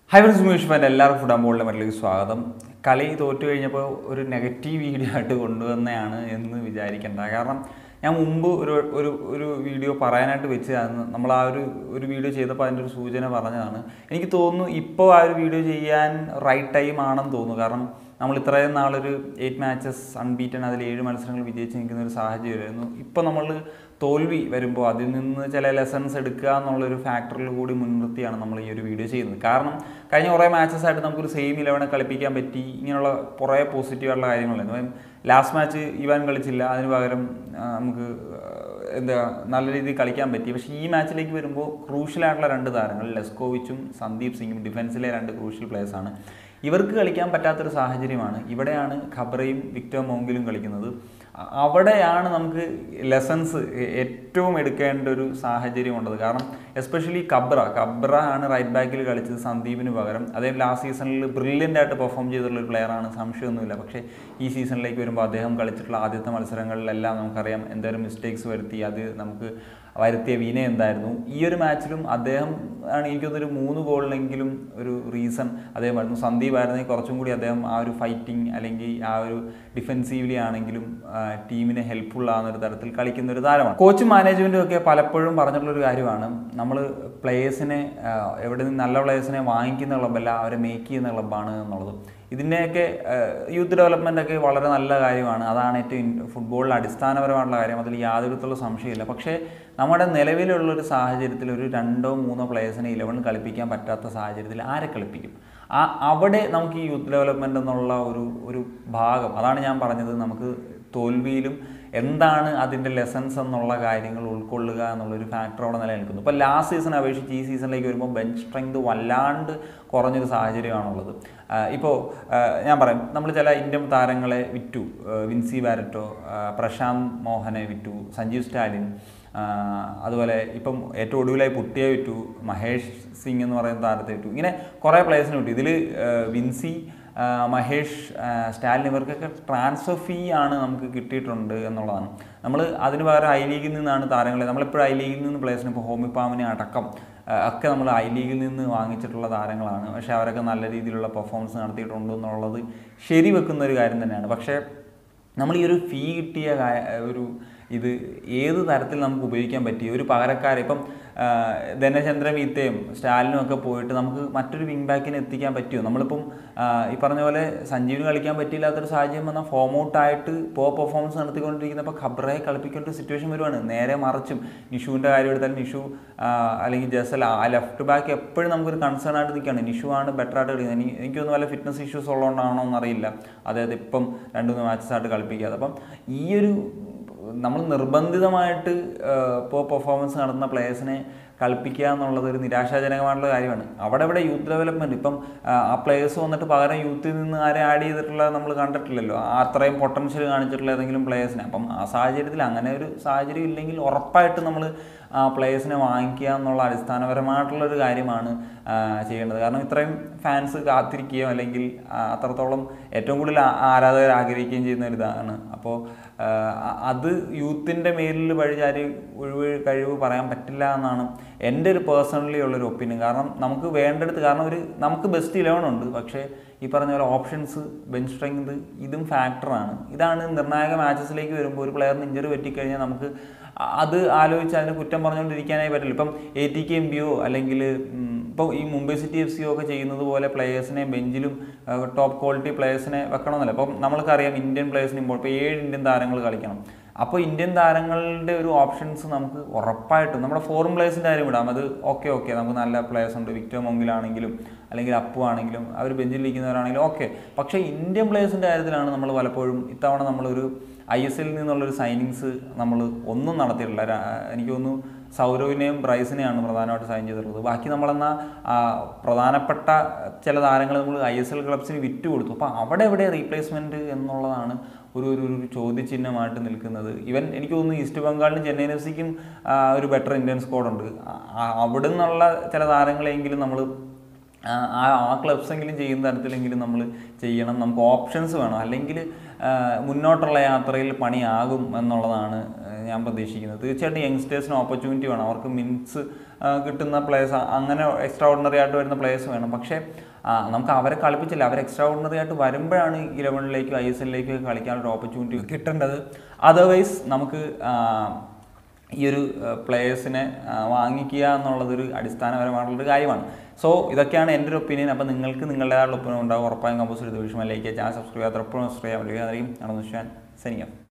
hi friends മ്യൂഷ് fan എല്ലാവർക്കും ഫുട്ബോളിൻ്റെ മറ്റിലേക്ക് സ്വാഗതം കളി തോറ്റു കഴിഞ്ഞപ്പോൾ ഒരു നെഗറ്റീവ് വീഡിയോ ആയിട്ട് കൊണ്ടുവന്നതാണ് എന്ന് വിചാരിക്കേണ്ട കാരണം ഞാൻ മുമ്പ് ഒരു ഒരു ഒരു വീഡിയോ പറയാനായിട്ട് വെച്ചതാണ് നമ്മൾ ആ ഒരു ഒരു വീഡിയോ ചെയ്തപ്പോൾ അതിൻ്റെ ഒരു സൂചന പറഞ്ഞതാണ് എനിക്ക് തോന്നുന്നു ഇപ്പോൾ ആ ഒരു വീഡിയോ ചെയ്യാൻ റൈറ്റ് ടൈം ആണെന്ന് തോന്നുന്നു കാരണം നമ്മൾ ഇത്രയും നാളൊരു എയ്റ്റ് മാച്ചസ് അൺബീറ്റൺ അതിൽ ഏഴ് മത്സരങ്ങൾ വിജയിച്ച് നിൽക്കുന്ന ഒരു സാഹചര്യമായിരുന്നു ഇപ്പോൾ നമ്മൾ തോൽവി വരുമ്പോൾ അതിൽ നിന്ന് ചില ലെസൺസ് എടുക്കുക എന്നുള്ളൊരു ഫാക്ടറിൽ കൂടി മുൻനിർത്തിയാണ് നമ്മൾ ഈ ഒരു വീഡിയോ ചെയ്യുന്നത് കാരണം കഴിഞ്ഞ കുറേ മാച്ചസ് ആയിട്ട് നമുക്കൊരു സെയിം ഇലവനെ കളിപ്പിക്കാൻ പറ്റി ഇങ്ങനെയുള്ള കുറേ പോസിറ്റീവായിട്ടുള്ള കാര്യങ്ങളുണ്ടായിരുന്നു ലാസ്റ്റ് മാച്ച് ഇവാൻ കളിച്ചില്ല അതിന് പകരം ആ, നമുക്ക് ആ, എന്താ നല്ല രീതിയിൽ കളിക്കാൻ പറ്റി പക്ഷേ ഈ മാച്ചിലേക്ക് വരുമ്പോൾ ക്രൂഷ്യലായിട്ടുള്ള രണ്ട് താരങ്ങൾ ലെസ്കോവിച്ചും സന്ദീപ് സിംഗും ഡിഫൻസിലെ രണ്ട് ക്രൂഷ്യൽ പ്ലേയേഴ്സാണ് ഇവർക്ക് കളിക്കാൻ പറ്റാത്തൊരു സാഹചര്യമാണ് ഇവിടെയാണ് ഖബ്രയും വിക്ടർ മോങ്കിലും കളിക്കുന്നത് അ- അവിടെയാണ് നമുക്ക് ലെസൺസ് ഏറ്റവും എടുക്കേണ്ട ഒരു സാഹചര്യം ഉള്ളത് കാരണം എസ്പെഷ്യലി കബ്ര കബ്ര ആണ് റൈറ്റ് ബാക്കിൽ കളിച്ചത് സന്ദീപിന് പകരം അദ്ദേഹം ലാസ്റ്റ് സീസണിൽ ബ്രില്യൻ്റ് ആയിട്ട് പെർഫോം ചെയ്തിട്ടുള്ള ഒരു പ്ലെയറാണ് സംശയമൊന്നുമില്ല പക്ഷേ ഈ സീസണിലേക്ക് വരുമ്പോൾ അദ്ദേഹം കളിച്ചിട്ടുള്ള ആദ്യത്തെ മത്സരങ്ങളിലെല്ലാം നമുക്കറിയാം എന്തോരം മിസ്റ്റേക്സ് വരുത്തി അത് നമുക്ക് വരുത്തിയ വിനയ എന്തായിരുന്നു ഈ ഒരു മാച്ചിലും അദ്ദേഹം ആണ് എനിക്കൊന്നൊരു മൂന്ന് ഗോളിനെങ്കിലും ഒരു റീസൺ അദ്ദേഹം ആയിരുന്നു സന്ദീപ് ആയിരുന്നെങ്കിൽ കുറച്ചും കൂടി അദ്ദേഹം ആ ഒരു ഫൈറ്റിംഗ് അല്ലെങ്കിൽ ആ ഒരു ഡിഫെൻസീവ്ലി ആണെങ്കിലും ആ, ടീമിനെ ഹെൽപ്ഫുൾ ആകുന്ന ഒരു തരത്തിൽ കളിക്കുന്ന ഒരു താരമാണ് കോച്ചും മാനേജ്മെൻറ്റും ഒക്കെ പലപ്പോഴും പറഞ്ഞിട്ടുള്ള ഒരു കാര്യമാണ് നമ്മൾ പ്ലേയേഴ്സിനെ എവിടെ നിന്ന് നല്ല പ്ലേയേഴ്സിനെ വാങ്ങിക്കുന്ന ക്ലബ്ബല്ല അവരെ മേക്ക് ചെയ്യുന്ന ക്ലബ്ബാണ് എന്നുള്ളത് ഇതിൻ്റെയൊക്കെ യൂത്ത് ഡെവലപ്മെൻ്റ് ഒക്കെ വളരെ നല്ല കാര്യമാണ് അതാണ് ഏറ്റവും ഇൻ- ഫുട്ബോളിൽ അടിസ്ഥാനപരമായിട്ടുള്ള കാര്യം അതിൽ യാതൊരു വിധത്തിലുള്ള സംശയമില്ല പക്ഷേ നമ്മുടെ നിലവിലുള്ള ഒരു സാഹചര്യത്തിൽ ഒരു രണ്ടോ മൂന്നോ പ്ലേയേഴ്സിനെ ഇലവൻ കളിപ്പിക്കാൻ പറ്റാത്ത സാഹചര്യത്തിൽ ആരെ കളിപ്പിക്കും ആ അവിടെ നമുക്ക് ഈ യൂത്ത് ഡെവലപ്മെൻ്റ് എന്നുള്ള ഒരു ഒരു ഭാഗം അതാണ് ഞാൻ പറഞ്ഞത് നമുക്ക് തോൽവിയിലും എന്താണ് അതിൻ്റെ ലെസൺസ് എന്നുള്ള കാര്യങ്ങൾ ഉൾക്കൊള്ളുക എന്നുള്ളൊരു ഫാക്ടർ അവിടെ നിലനിൽക്കുന്നു ഇപ്പോൾ ലാസ്റ്റ് സീസൺ അപേക്ഷിച്ച് ഈ സീസണിലേക്ക് വരുമ്പോൾ ബെഞ്ച് സ്ട്രെങ്ത് വല്ലാണ്ട് കുറഞ്ഞൊരു സാഹചര്യമാണുള്ളത് ഇപ്പോൾ ഞാൻ പറയാം നമ്മൾ ചില ഇന്ത്യൻ താരങ്ങളെ വിറ്റു ആ, വിൻസി ബാരറ്റോ ആ, പ്രശാന്ത് മോഹനെ വിറ്റു സഞ്ജീവ് സ്റ്റാലിൻ ആ, അതുപോലെ ഇപ്പം ഏറ്റവും ഒടുവിലായി പുട്ടിയെ വിറ്റു മഹേഷ് സിംഗ് എന്ന് പറയുന്ന താരത്തെ വിറ്റു ഇങ്ങനെ കുറേ പ്ലേയേഴ്സിനെ വിറ്റു ഇതിൽ വിൻസി ആ, മഹേഷ് ആ, സ്റ്റാലിൻ ഇവർക്കൊക്കെ ട്രാൻസ്ഫർ ഫീ ആണ് നമുക്ക് കിട്ടിയിട്ടുണ്ട് എന്നുള്ളതാണ് നമ്മൾ അതിന് പകരം ഐ ലീഗിൽ നിന്നാണ് താരങ്ങളെ നമ്മളിപ്പോഴും ഐ ലീഗിൽ നിന്ന് പ്ലേയേഴ്സിന് ഇപ്പോൾ ഹോമിപ്പാമിനെ അടക്കം ആ, ഒക്കെ നമ്മൾ ഐ ലീഗിൽ നിന്ന് വാങ്ങിച്ചിട്ടുള്ള താരങ്ങളാണ് പക്ഷേ അവരൊക്കെ നല്ല രീതിയിലുള്ള പെർഫോമൻസ് നടത്തിയിട്ടുണ്ട് എന്നുള്ളത് ശരിവെക്കുന്ന ഒരു കാര്യം തന്നെയാണ് പക്ഷേ നമ്മൾ ഈ ഒരു ഫീ കിട്ടിയ കാ- ഒരു ഇത് ഏത് തരത്തിൽ നമുക്ക് ഉപയോഗിക്കാൻ പറ്റിയ ഒരു പകരക്കാരെ ഇപ്പം ആ, ധനചന്ദ്ര മീത്തയും സ്റ്റാലിനും ഒക്കെ പോയിട്ട് നമുക്ക് മറ്റൊരു വിങ് ബാക്കിനെ എത്തിക്കാൻ പറ്റുമോ നമ്മളിപ്പം ആ, ഈ പറഞ്ഞ പോലെ സഞ്ജീവിന് കളിക്കാൻ പറ്റിയില്ലാത്തൊരു സാഹചര്യം വന്നാൽ ഫോം ഔട്ടായിട്ട് പോ പെർഫോമൻസ് നടത്തിക്കൊണ്ടിരിക്കുന്നപ്പോൾ ഖബ്രയെ കളിപ്പിക്കേണ്ട ഒരു സിറ്റുവേഷൻ വരുവാണ് നേരെ മറിച്ചും നിഷുവിൻ്റെ കാര്യം എടുത്താൽ നിഷു ആ, അല്ലെങ്കിൽ ജസൽ ആ ലെഫ്റ്റ് ബാക്ക് എപ്പോഴും നമുക്കൊരു കൺസേൺ ആയിട്ട് നിൽക്കുകയാണ് നിഷു ആണ് ബെറ്റർ ആയിട്ട് കളിക്കുന്നത് എനിക്ക് എനിക്കൊന്നും വല്ല ഫിറ്റ്നസ് ഇഷ്യൂസ് ഉള്ളതുകൊണ്ടാണോ എന്നറിയില്ല അതായത് ഇപ്പം രണ്ട് മൂന്ന് മാച്ചസ് ആയിട്ട് കളിപ്പിക്കാതെ അപ്പം ഈ ഒരു നമ്മൾ നിർബന്ധിതമായിട്ട് ഇപ്പോൾ പെർഫോമൻസ് നടത്തുന്ന പ്ലേയേഴ്സിനെ കളിപ്പിക്കുക എന്നുള്ളത് ഒരു നിരാശാജനകമായിട്ടുള്ള കാര്യമാണ് അവിടെ ഇവിടെ യൂത്ത് ഡെവലപ്മെൻറ്റ് ഇപ്പം ആ, ആ പ്ലേയേഴ്സ് വന്നിട്ട് പകരം യൂത്തിൽ നിന്ന് ആരെ ആഡ് ചെയ്തിട്ടുള്ള നമ്മൾ കണ്ടിട്ടില്ലല്ലോ ആ അത്രയും പൊട്ടൻഷ്യൽ കാണിച്ചിട്ടുള്ള ഏതെങ്കിലും പ്ലേയേഴ്സിനെ അപ്പം ആ സാഹചര്യത്തിൽ അങ്ങനെ ഒരു സാഹചര്യം ഇല്ലെങ്കിൽ ഉറപ്പായിട്ടും നമ്മൾ ആ പ്ലേയേഴ്സിനെ വാങ്ങിക്കുക എന്നുള്ള അടിസ്ഥാനപരമായിട്ടുള്ള ഒരു കാര്യമാണ് ആ, ചെയ്യേണ്ടത് കാരണം ഇത്രയും ഫാൻസ് കാത്തിരിക്കുകയോ അല്ലെങ്കിൽ ആ, അത്രത്തോളം ഏറ്റവും കൂടുതൽ ആ- ആരാധകർ ആഗ്രഹിക്കുകയും ചെയ്യുന്ന ഒരു ഇതാണ് അപ്പോൾ അത് യൂത്തിൻ്റെ മേലിൽ വഴിചാരി ഒഴിവ് കഴിവ് പറയാൻ പറ്റില്ല എന്നാണ് എൻ്റെ ഒരു പേഴ്സണലി ഉള്ളൊരു ഒപ്പീനിയൻ കാരണം നമുക്ക് വേണ്ടെടുത്ത് കാരണം ഒരു നമുക്ക് ബെസ്റ്റ് ഇലവൻ ഉണ്ട് പക്ഷേ ഈ പറഞ്ഞ പോലെ ഓപ്ഷൻസ് ബെഞ്ച് സ്ട്രെങ്ത് ഇതും ഫാക്ടറാണ് ഇതാണ് നിർണായക മാച്ചസിലേക്ക് വരുമ്പോൾ ഒരു പ്ലെയറിന് ഇഞ്ചറി പറ്റിക്കഴിഞ്ഞാൽ നമുക്ക് അ- അത് ആലോചിച്ച് അതിന് കുറ്റം പറഞ്ഞുകൊണ്ടിരിക്കാനായി പറ്റില്ല ഇപ്പം എ ടി കെ എം ബിയോ അല്ലെങ്കിൽ ഇപ്പോൾ ഈ മുംബൈ സിറ്റി എഫ് സിയോ ഒക്കെ ചെയ്യുന്നത് പോലെ പ്ലേയേഴ്സിനെ ബെഞ്ചിലും ടോപ്പ് ക്വാളിറ്റി പ്ലേയേഴ്സിനെ വെക്കണമെന്നില്ല അപ്പം നമ്മൾക്കറിയാം ഇന്ത്യൻ പ്ലേയേഴ്സിന് ഇപ്പോൾ ഇപ്പോൾ ഏഴ് ഇന്ത്യൻ താരങ്ങൾ കളിക്കണം അപ്പോൾ ഇന്ത്യൻ താരങ്ങളുടെ ഒരു ഓപ്ഷൻസ് നമുക്ക് ഉറപ്പായിട്ടും നമ്മുടെ ഫോറിൻ പ്ലേയേഴ്സിൻ്റെ കാര്യം വിടാം അത് ഓക്കെ ഓക്കെ നമുക്ക് നല്ല പ്ലേയേഴ്സ് ഉണ്ട് വിക്ടർ മൊങ്കിലാണെങ്കിലും അല്ലെങ്കിൽ അപ്പു ആണെങ്കിലും അവർ ബെഞ്ചിൽ ഇരിക്കുന്നവരാണെങ്കിലും ഓക്കെ പക്ഷേ ഇന്ത്യൻ പ്ലേയേഴ്സിൻ്റെ കാര്യത്തിലാണ് നമ്മൾ പലപ്പോഴും ഇത്തവണ നമ്മളൊരു ഐ എസ് എല്ലിൽ നിന്നുള്ളൊരു സൈനിങ്സ് നമ്മൾ ഒന്നും നടത്തിയിട്ടില്ല രാ- എനിക്ക് തോന്നുന്നു സൗരവിനെയും ബ്രൈസിനെയാണ് പ്രധാനമായിട്ട് സൈൻ ചെയ്തിട്ടുള്ളത് ബാക്കി നമ്മളെന്നാൽ പ്രധാനപ്പെട്ട ചില താരങ്ങൾ നമ്മൾ ഐ എസ് എൽ ക്ലബ്സിന് വിറ്റ് കൊടുത്തു അപ്പോൾ അവിടെ എവിടെ റീപ്ലേസ്മെൻറ്റ് എന്നുള്ളതാണ് ഒരു ഒരു ഒരു ചോദ്യചിഹ്നമായിട്ട് നിൽക്കുന്നത് ഇവൻ എനിക്ക് തോന്നുന്നു ഈസ്റ്റ് ബംഗാളിനും ചെന്നൈയിൻ എഫ് സിക്കും ഒരു ബെറ്റർ ഇന്ത്യൻ സ്ക്വാഡുണ്ട് അവിടെ നിന്നുള്ള ചില താരങ്ങളെങ്കിലും നമ്മൾ ആ ആ ക്ലബ്സെങ്കിലും ചെയ്യുന്ന തരത്തിലെങ്കിലും നമ്മൾ ചെയ്യണം നമുക്ക് ഓപ്ഷൻസ് വേണം അല്ലെങ്കിൽ മുന്നോട്ടുള്ള യാത്രയിൽ പണിയാകും എന്നുള്ളതാണ് ഞാൻ പ്രതീക്ഷിക്കുന്നത് തീർച്ചയായിട്ടും യങ്സ്റ്റേഴ്സിന് ഓപ്പർച്യൂണിറ്റി വേണം അവർക്ക് മിനിറ്റ്സ് കിട്ടുന്ന പ്ലേയേഴ്സ് അങ്ങനെ എക്സ്ട്രാ ഓർഡിനറി ആയിട്ട് വരുന്ന പ്ലേയേഴ്സ് വേണം പക്ഷേ ആ, നമുക്ക് അവരെ കളിപ്പിച്ചില്ല അവർ എക്സ്ട്രാ ഓർഡിനറി ആയിട്ട് വരുമ്പോഴാണ് ഇലവനിലേക്കും ഐ എസ് എല്ലിലേക്കും കളിക്കാനുള്ള ഓപ്പർച്യൂണിറ്റി കിട്ടേണ്ടത് അതർവൈസ് നമുക്ക് ആ, ഈ ഒരു പ്ലേയേഴ്സിനെ വാങ്ങിക്കുക എന്നുള്ളതൊരു അടിസ്ഥാനപരമായിട്ടുള്ളൊരു കാര്യമാണ് സോ ഇതൊക്കെയാണ് എൻ്റെ ഒരു ഒപ്പീനിയൻ അപ്പോൾ നിങ്ങൾക്ക് നിങ്ങളുടേതായുള്ള ഒപ്പീനിയൻ ഉണ്ടാകും ഉറപ്പായും കമ്പോസ് ഒരു വിഷയം ലൈക്ക് ചാനൽ സബ്സ്ക്രൈബ് ചെയ്യാത്ത ഉറപ്പായും സബ്സ്ക്രൈബ് ചെയ്യാൻ പറ്റുക അതായിരിക്കും നടന്നു സനിക്കാം